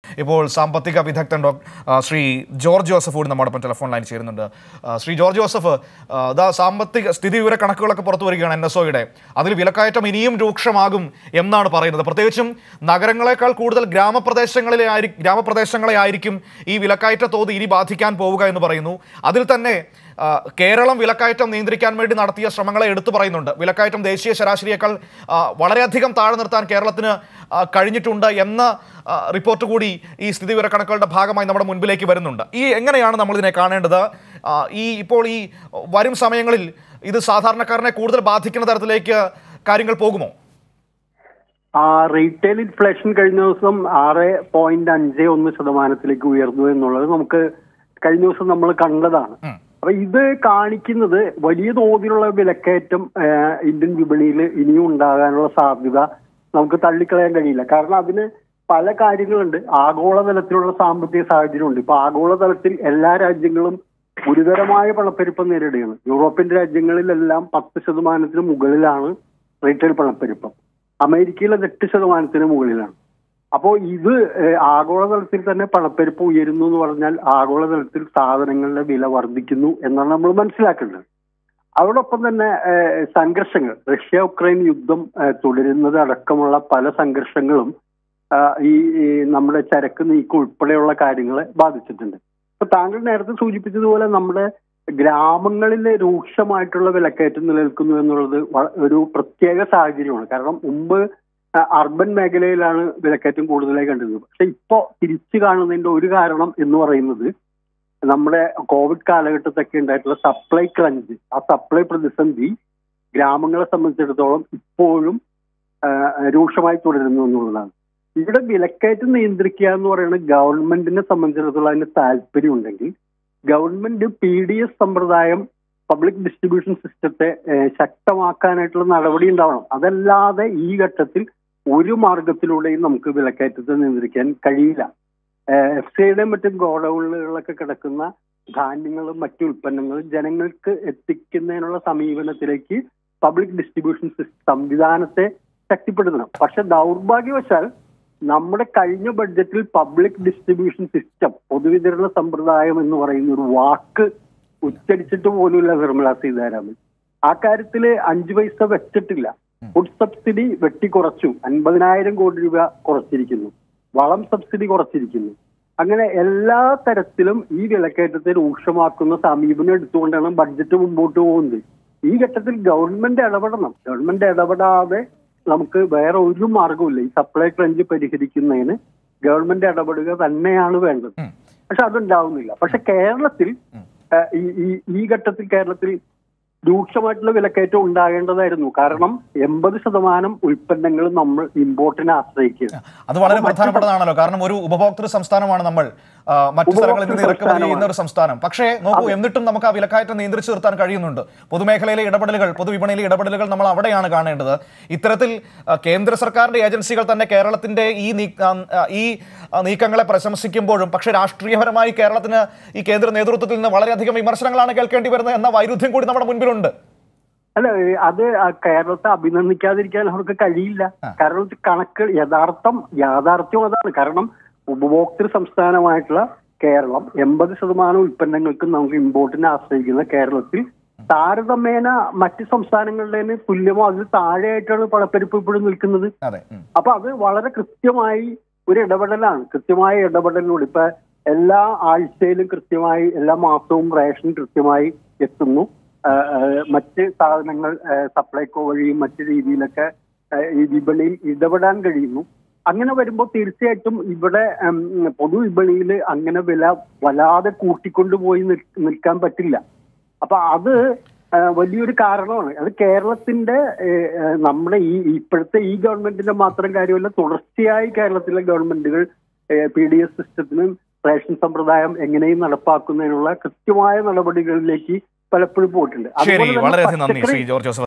ഇപ്പോൾ സാമ്പത്തിക വിദഗ്ധൻ ഡോക്ടർ ആ, ശ്രീ ജോർജ് ജോസഫ് കൂടി നമ്മോടൊപ്പം ടെലിഫോൺ ലൈൻ ചേരുന്നുണ്ട് ആ, ശ്രീ ജോർജ് ജോസഫ് ആ, ഇതാ സാമ്പത്തിക സ്ഥിതി വിവര കണക്കുകളൊക്കെ പുറത്തു വരികയാണ് എൻ എസ് ഒയുടെ അതിൽ വിലക്കയറ്റം ഇനിയും രൂക്ഷമാകും എന്നാണ് പറയുന്നത് പ്രത്യേകിച്ചും നഗരങ്ങളെക്കാൾ കൂടുതൽ ഗ്രാമപ്രദേശങ്ങളിലെ ആയി ഗ്രാമപ്രദേശങ്ങളെ ആയിരിക്കും ഈ വിലക്കയറ്റ തോത് ഇനി ബാധിക്കാൻ പോവുക എന്ന് പറയുന്നു അതിൽ തന്നെ ആ, കേരളം വിലക്കയറ്റം നിയന്ത്രിക്കാൻ വേണ്ടി നടത്തിയ ശ്രമങ്ങളെ എടുത്തു പറയുന്നുണ്ട് വിലക്കയറ്റം ദേശീയ ശരാശരിയേക്കാൾ ആ, വളരെയധികം താഴെ നിർത്താൻ കേരളത്തിന് ആ, കഴിഞ്ഞിട്ടുണ്ട് എന്ന ആ, റിപ്പോർട്ട് കൂടി ഈ സ്ഥിതിവിവര കണക്കുകളുടെ ഭാഗമായി നമ്മുടെ മുൻപിലേക്ക് വരുന്നുണ്ട് ഈ എങ്ങനെയാണ് നമ്മൾ ഇതിനെ കാണേണ്ടത് ആ, ഈ ഇപ്പോൾ ഈ വരും സമയങ്ങളിൽ ഇത് സാധാരണക്കാരനെ കൂടുതൽ ബാധിക്കുന്ന തരത്തിലേക്ക് കാര്യങ്ങൾ പോകുമോ ആ റീറ്റെയിൽ ഇൻഫ്ലേഷൻ കഴിഞ്ഞ ദിവസം ആറ് പോയിന്റ് അഞ്ച് ഒന്ന് ശതമാനത്തിലേക്ക് ഉയർന്നു എന്നുള്ളത് നമുക്ക് കഴിഞ്ഞ ദിവസം നമ്മൾ കണ്ടതാണ് ഉം. അപ്പൊ ഇത് കാണിക്കുന്നത് വലിയ തോതിലുള്ള വിലക്കയറ്റം ആ, ഇന്ത്യൻ വിപണിയിൽ ഇനിയും ഉണ്ടാകാനുള്ള സാധ്യത നമുക്ക് തള്ളിക്കളയാൻ കഴിയില്ല കാരണം അതിന് പല കാര്യങ്ങളുണ്ട് ആഗോളതലത്തിലുള്ള സാമ്പത്തിക സാഹചര്യമുണ്ട് ഇപ്പൊ ആഗോളതലത്തിൽ എല്ലാ രാജ്യങ്ങളും ഗുരുതരമായ പണപ്പെരുപ്പം നേരിടുകയാണ് യൂറോപ്യൻ രാജ്യങ്ങളിലെല്ലാം പത്ത് ശതമാനത്തിന് മുകളിലാണ് റീറ്റെയിൽ പണപ്പെരുപ്പം അമേരിക്കയിൽ അത് എട്ട് ശതമാനത്തിന് മുകളിലാണ് അപ്പോൾ ഇത് ഏഹ്, ആഗോളതലത്തിൽ തന്നെ പണപ്പെരുപ്പം ഉയരുന്നു എന്ന് പറഞ്ഞാൽ ആഗോളതലത്തിൽ സാധനങ്ങളുടെ വില വർദ്ധിക്കുന്നു എന്നാണ് നമ്മൾ മനസ്സിലാക്കേണ്ടത് അതോടൊപ്പം തന്നെ ഏഹ്, സംഘർഷങ്ങൾ റഷ്യ ഉക്രൈൻ യുദ്ധം ഏഹ്, തുടരുന്നത് അടക്കമുള്ള പല സംഘർഷങ്ങളും ആഹ്, ഈ ഈ നമ്മുടെ ചരക്ക് നീക്കം ഉൾപ്പെടെയുള്ള കാര്യങ്ങളെ ബാധിച്ചിട്ടുണ്ട് ഇപ്പൊ താങ്കൾ നേരത്തെ സൂചിപ്പിച്ചതുപോലെ നമ്മുടെ ഗ്രാമങ്ങളിൽ രൂക്ഷമായിട്ടുള്ള വിലക്കയറ്റം നിലനിൽക്കുന്നു എന്നുള്ളത് വ- ഒരു പ്രത്യേക സാഹചര്യമാണ് കാരണം മുമ്പ് ആ, അർബൻ മേഖലയിലാണ് വിലക്കയറ്റം കൂടുതലായി കണ്ടിരുന്നത് പക്ഷെ ഇപ്പോ തിരിച്ചു കാണുന്നതിന്റെ ഒരു കാരണം എന്ന് പറയുന്നത് നമ്മുടെ കോവിഡ് കാലഘട്ടത്തൊക്കെ ഉണ്ടായിട്ടുള്ള സപ്ലൈ ക്രഞ്ച് ആ സപ്ലൈ പ്രതിസന്ധി ഗ്രാമങ്ങളെ സംബന്ധിച്ചിടത്തോളം ഇപ്പോഴും ആ, രൂക്ഷമായി തുടരുന്നു എന്നുള്ളതാണ് ഇവിടെ വിലക്കയറ്റം നിയന്ത്രിക്കുക എന്ന് പറയുന്നത് ഗവൺമെന്റിനെ സംബന്ധിച്ചിടത്തോളം അതിന് താല്പര്യം ഉണ്ടെങ്കിൽ ഗവൺമെന്റ് പി ഡി എസ് സമ്പ്രദായം പബ്ലിക് ഡിസ്ട്രിബ്യൂഷൻ സിസ്റ്റത്തെ ഏഹ്, ശക്തമാക്കാനായിട്ടുള്ള നടപടി ഉണ്ടാവണം അതല്ലാതെ ഈ ഘട്ടത്തിൽ ഒരു മാർഗത്തിലൂടെയും നമുക്ക് വിലക്കയറ്റത്തെ നിയന്ത്രിക്കാൻ കഴിയില്ല എഫ് സിയുടെയും മറ്റും ഗോഡൌണുകളിലൊക്കെ കിടക്കുന്ന ധാന്യങ്ങളും മറ്റു ഉൽപ്പന്നങ്ങളും ജനങ്ങൾക്ക് എത്തിക്കുന്നതിനുള്ള സമീപനത്തിലേക്ക് പബ്ലിക് ഡിസ്ട്രിബ്യൂഷൻ സിസ്റ്റം സംവിധാനത്തെ ശക്തിപ്പെടുത്തണം പക്ഷെ ദൗർഭാഗ്യവശാൽ നമ്മുടെ കഴിഞ്ഞ ബഡ്ജറ്റിൽ പബ്ലിക് ഡിസ്ട്രിബ്യൂഷൻ സിസ്റ്റം പൊതുവിതരണ സമ്പ്രദായം എന്ന് പറയുന്ന ഒരു വാക്ക് ഉച്ചരിച്ചിട്ട് പോലുമില്ല നിർമ്മല സീതാരാമൻ ആ കാര്യത്തില് അഞ്ചു പൈസ വെച്ചിട്ടില്ല ഫുഡ് സബ്സിഡി വെട്ടിക്കുറച്ചു അൻപതിനായിരം കോടി രൂപ കുറച്ചിരിക്കുന്നു വളം സബ്സിഡി കുറച്ചിരിക്കുന്നു അങ്ങനെ എല്ലാ തരത്തിലും ഈ വിലക്കയറ്റത്തെ രൂക്ഷമാക്കുന്ന സമീപനം എടുത്തുകൊണ്ടാണ് ബഡ്ജറ്റ് മുമ്പോട്ട് പോകുന്നത് ഈ ഘട്ടത്തിൽ ഗവൺമെന്റ് ഇടപെടണം ഗവൺമെന്റ് ഇടപെടാതെ നമുക്ക് വേറെ ഒരു മാർഗവുമില്ല ഈ സപ്ലൈ ക്രഞ്ച് പരിഹരിക്കുന്നതിന് ഗവൺമെന്റ് ഇടപെടുക തന്നെയാണ് വേണ്ടത് ഉം. പക്ഷെ അതുണ്ടാവുന്നില്ല പക്ഷെ കേരളത്തിൽ ആ, ഈ ഈ- ഈ ഘട്ടത്തിൽ കേരളത്തിൽ രൂക്ഷമായിട്ടുള്ള വിലക്കയറ്റം ഉണ്ടാകേണ്ടതായിരുന്നു കാരണം എൺപത് ശതമാനം ഉൽപ്പന്നങ്ങൾ നമ്മൾ ഇമ്പോർട്ടിനെ ആശ്രയിക്കുക അത് വളരെ പ്രധാനപ്പെട്ടതാണല്ലോ കാരണം ഒരു ഉപഭോക്തൃ സംസ്ഥാനമാണ് നമ്മൾ ആ, മറ്റു സ്ഥലങ്ങളിൽ നിന്ന് ഉപഭോക്തൃ ഇറക്കുമതി ചെയ്യുന്ന ഒരു സംസ്ഥാനം പക്ഷേ നോക്കൂ എന്നിട്ടും നമുക്ക് ആ വിലക്കയറ്റം നിയന്ത്രിച്ചു നിർത്താൻ കഴിയുന്നുണ്ട് പൊതുമേഖലയിലെ ഇടപെടലുകൾ പൊതുവിപണിയിലെ ഇടപെടലുകൾ നമ്മൾ അവിടെയാണ് കാണേണ്ടത് ഇത്തരത്തിൽ ആ, കേന്ദ്ര സർക്കാരിന്റെ ഏജൻസികൾ തന്നെ കേരളത്തിന്റെ ഈ നീ- ആ, ആ, ഈ ആ, നീക്കങ്ങളെ പ്രശംസിക്കുമ്പോഴും പക്ഷേ രാഷ്ട്രീയപരമായി കേരളത്തിന് ഈ കേന്ദ്ര നേതൃത്വത്തിൽ നിന്ന് വളരെയധികം വിമർശനങ്ങളാണ് കേൾക്കേണ്ടി വരുന്നത് എന്ന വൈരുദ്ധ്യം കൂടി നമ്മുടെ മുൻപിലുണ്ട് അല്ല ഏ, അത് ആ കേരളത്തെ അഭിനന്ദിക്കാതിരിക്കാൻ അവർക്ക് കഴിയില്ല കാരണം ഇത് കണക്ക് യഥാർത്ഥം യാഥാർത്ഥ്യം അതാണ് കാരണം ഉപഭോക്തൃ സംസ്ഥാനമായിട്ടുള്ള കേരളം എൺപത് ശതമാനം ഉൽപ്പന്നങ്ങൾക്ക് നമുക്ക് ഇമ്പോർട്ടിനെ ആശ്രയിക്കുന്ന കേരളത്തിൽ താരതമ്യേന മറ്റ് സംസ്ഥാനങ്ങളുടെ തുല്യമോ അതിൽ താഴെയായിട്ടാണ് പണപ്പെരുപ്പ് ഇപ്പോഴും നിൽക്കുന്നത് അതെ ഉം. അപ്പൊ അത് വളരെ കൃത്യമായി ഒരു ഇടപെടലാണ് കൃത്യമായ ഇടപെടലിലൂടെ ഇപ്പൊ എല്ലാ ആഴ്ചയിലും കൃത്യമായി എല്ലാ മാസവും റേഷൻ കൃത്യമായി എത്തുന്നു ആ, ആ, മറ്റ് സാധനങ്ങൾ ആ, സപ്ലൈകോ വഴിയും മറ്റു രീതിയിലൊക്കെ ആ, ഈ വിപണിയിൽ ഇടപെടാൻ കഴിയുന്നു അങ്ങനെ വരുമ്പോൾ തീർച്ചയായിട്ടും ഇവിടെ ഉം, പൊതുവിപണിയിൽ അങ്ങനെ വില വല്ലാതെ കൂട്ടിക്കൊണ്ടുപോയി നിൽ- നിൽക്കാൻ പറ്റില്ല അപ്പൊ അത് ആ, വലിയൊരു കാരണമാണ് അത് കേരളത്തിന്റെ ഏ, ഏ, നമ്മുടെ ഈ ഇപ്പോഴത്തെ ഈ ഗവൺമെന്റിന്റെ മാത്രം കാര്യമല്ല തുടർച്ചയായി കേരളത്തിലെ ഗവൺമെന്റുകൾ പി ഡി എസ് സിസ്റ്റത്തിനും റേഷൻ സമ്പ്രദായം എങ്ങനെയും നടപ്പാക്കുന്നതിനുള്ള കൃത്യമായ നടപടികളിലേക്ക് പലപ്പോഴും പോയിട്ടുണ്ട് ശരി അതുപോലെ തന്നെ വളരെയധികം നന്ദി പച്ചക്കറി- ശ്രീ ജോർജ് ജോസഫ്